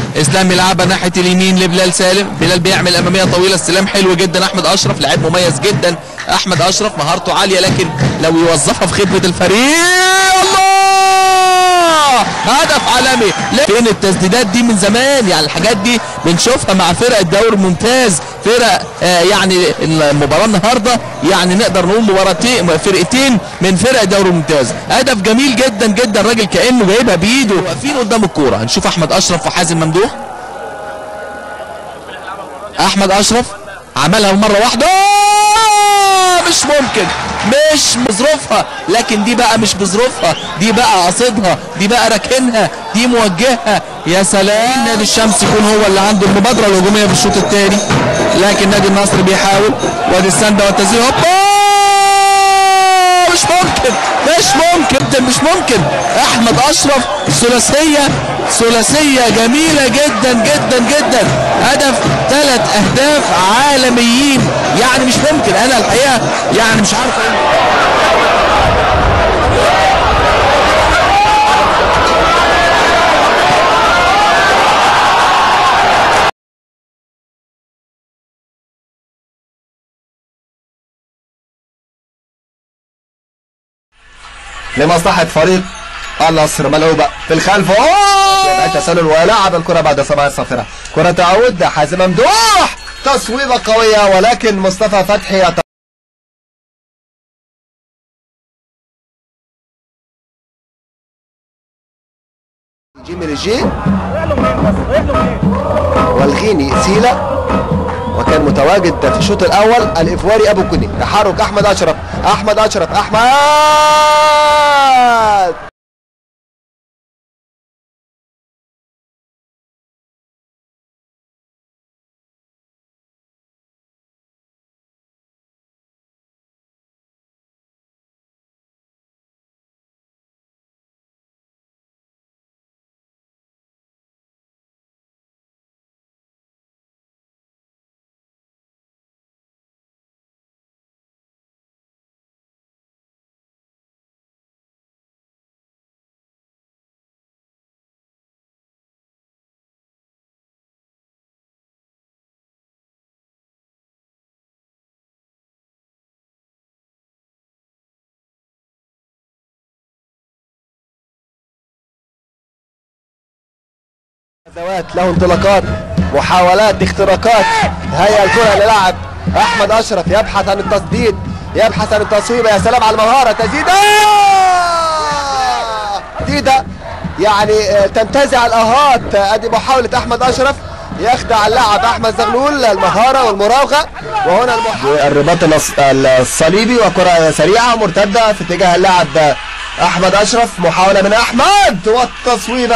اسلام يلعبها ناحيه اليمين لبلال سالم بلال بيعمل اماميه طويله استلام حلو جدا احمد اشرف لاعب مميز جدا احمد اشرف مهارته عاليه لكن لو يوظفها في خدمه الفريق الله هدف عالمي فين التسديدات دي من زمان يعني الحاجات دي بنشوفها مع فرق الدوري الممتاز فرق آه يعني المباراه النهارده يعني نقدر نقول مباراتين فرقتين من فرق الدوري الممتاز هدف جميل جدا جدا الراجل كانه جايبها بايده واقفين قدام الكوره هنشوف احمد اشرف وحازم ممدوح احمد اشرف عملها مره واحده مش ممكن مش بظروفها لكن دي بقى مش بظروفها دي بقى قاصدها دي بقى راكنها دي موجهها يا سلام نادي الشمس يكون هو اللي عنده المبادره الهجوميه في الشوط الثاني لكن نادي النصر بيحاول وادي السنده والتسديد هوبا مش ممكن مش ممكن مش ممكن احمد اشرف ثلاثيه ثلاثيه جميله جدا جدا جدا هدف ثلاث اهداف عالميين يعني مش ممكن انا الحقيقه يعني مش عارف أقول. لمصلحة فريق النصر ملعوبة في الخلف اوه تسلل ولعب الكرة بعد سماع صافرة كرة تعود حازم ممدوح تصويبة قوية ولكن مصطفى فتحي يت... جيمي ريجي والغيني سيلا وكان متواجد في الشوط الاول الافواري ابو كوني تحرك احمد اشرف احمد اشرف احمد ذوات له انطلاقات محاولات اختراقات هيا الكرة للاعب احمد اشرف يبحث عن التسديد يبحث عن التصويب يا سلام على المهارة تسديدة تسديدة يعني آه، تنتزع الاهات ادي محاولة احمد اشرف يخدع اللاعب احمد زغلول المهارة والمراوغة وهنا المحاولة الرباط الصليبي وكرة سريعة مرتدة في اتجاه اللاعب احمد اشرف محاولة من احمد والتصويبة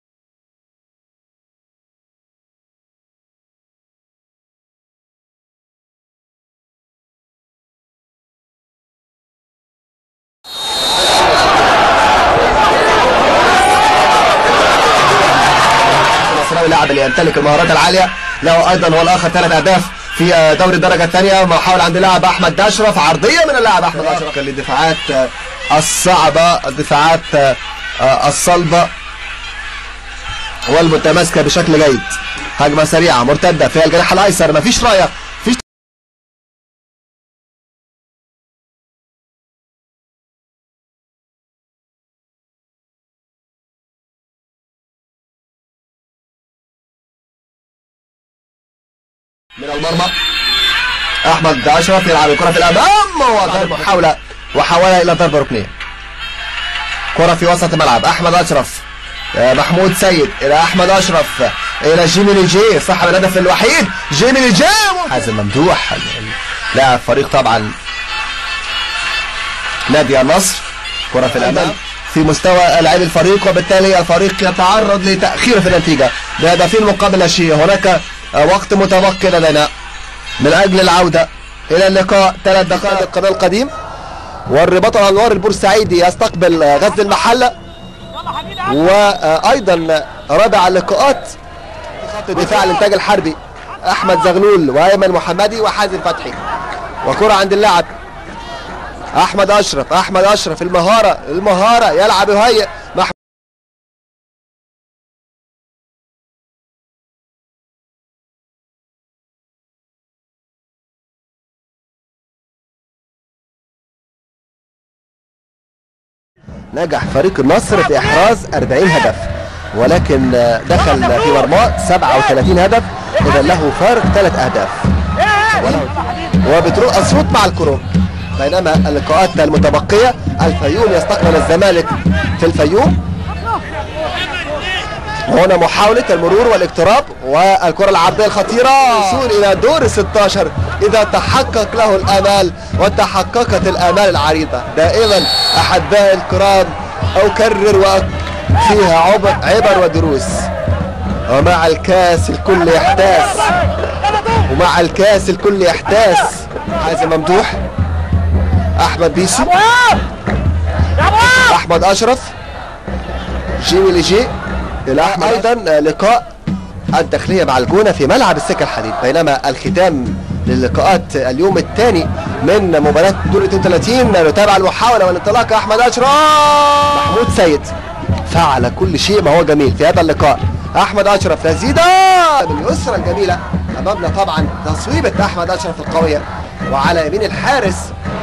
النصراوي اللاعب اللي يمتلك المهارات العاليه له ايضا هو الاخر ثلاث اهداف في دوري الدرجه الثانيه محاول عند اللاعب احمد اشرف عرضيه من اللاعب احمد اشرف للدفاعات الصعبه الدفاعات الصلبه والمتماسكه بشكل جيد هجمه سريعه مرتده في الجناح الايسر مفيش رايه مفيش من المرمى احمد اشرف يلعب الكره في الامام وضرب محاوله وحاولها الى ضربه ركنيه كره في وسط الملعب احمد اشرف آه، محمود سيد الى احمد اشرف الى جيمي ليجي صاحب الهدف الوحيد جيمي ليجي حازم ممدوح لاعب فريق طبعا نادي النصر كره في الامام في مستوى لاعبي الفريق وبالتالي الفريق يتعرض لتاخير في النتيجه بهدفين مقابل لا شيء هناك آه، وقت متبقي لدينا من اجل العوده الى اللقاء ثلاث دقائق القناه القديم والرباط الانوار البورسعيدي يستقبل آه، غزل المحله وايضا رابع اللقاءات خط دفاع الانتاج الحربي احمد زغلول وايمن محمدي وحازم فتحي وكره عند اللاعب احمد اشرف احمد اشرف المهاره المهاره يلعب يهيئ نجح فريق النصر في احراز 40 هدف ولكن آه، دخل في مرماه 37 هدف اذا له فارق ثلاث اهداف وبتروح اسيوط مع الكروم بينما اللقاءات المتبقيه الفيوم يستقبل الزمالك في الفيوم هنا محاولة المرور والاقتراب والكرة العرضية الخطيرة وصول إلى دور 16 إذا تحقق له الآمال وتحققت الآمال العريضة دائما أحبائي الكرام أكرر وفيها عبر, عبر ودروس ومع الكاس الكل يحتاس ومع الكاس الكل يحتاس حازم ممدوح أحمد بيسو أحمد أشرف جيمي ليجي الى ايضا لقاء الداخليه مع الجونه في ملعب السكه الحديد بينما الختام للقاءات اليوم الثاني من مباراه دور 32 نتابع المحاوله والانطلاق احمد اشرف محمود سيد فعل كل شيء ما هو جميل في هذا اللقاء احمد اشرف لذيذه باليسرى الجميله امامنا طبعا تصويبه احمد اشرف القويه وعلى يمين الحارس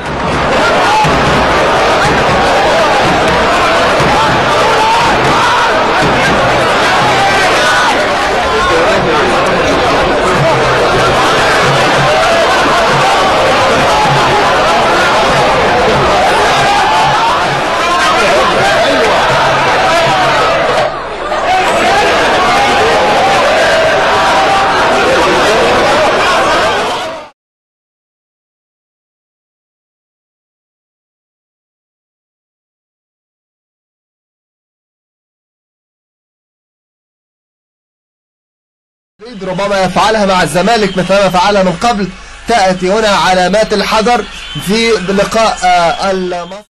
ربما يفعلها مع الزمالك مثل ما فعلها من قبل تأتي هنا علامات الحذر في لقاء آه، المصري